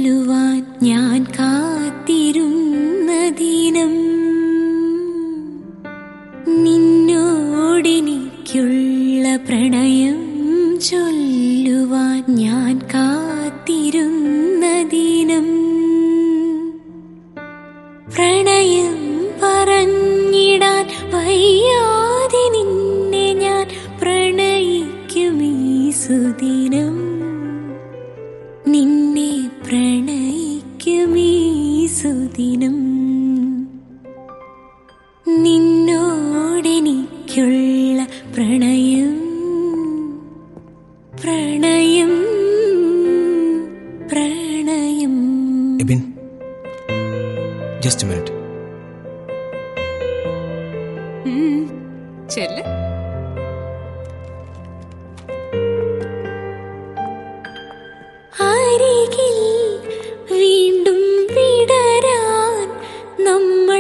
ചൊല്ലുവാൻ ഞാൻ കാത്തിരുന്ന ദിനം നിന്നോടെനിക്കുള്ള പ്രണയം ചൊല്ലുവാൻ ഞാൻ കാത്തിരുന്ന ദിനം പ്രണയം പറഞ്ഞിടാൻ വയ്യാതെ നിന്നെ ഞാൻ പ്രണയിക്കുമീ സുദിനം നിന്നെ പ്രണയിക്കുമീ സുദിനം നിന്നോടെനിക്കുള്ള പ്രണയം പ്രണയം പ്രണയം എബിൻ ജസ്റ്റ് മിനിറ്റ് ചെല്ല് അരികിൽ വീണ്ടും വിടരാൻ നമ്മൾ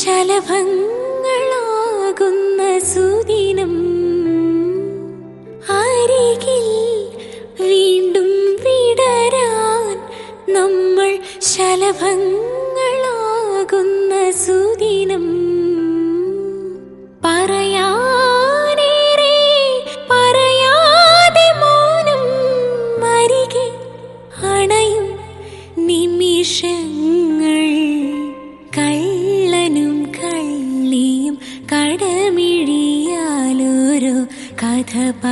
ശലഭങ്ങളാകുന്ന സുദിനം അരികിൽ വീണ്ടും വിടരാൻ നമ്മൾ ശലഭങ്ങളാകുന്ന സുദിനം പറയാനേറെ പറയാതെ മൗനം അരികെ അണയും നിമിഷങ്ങൾ കള്ളനും കള്ളിയും കടമിഴിയാലോരോ കഥ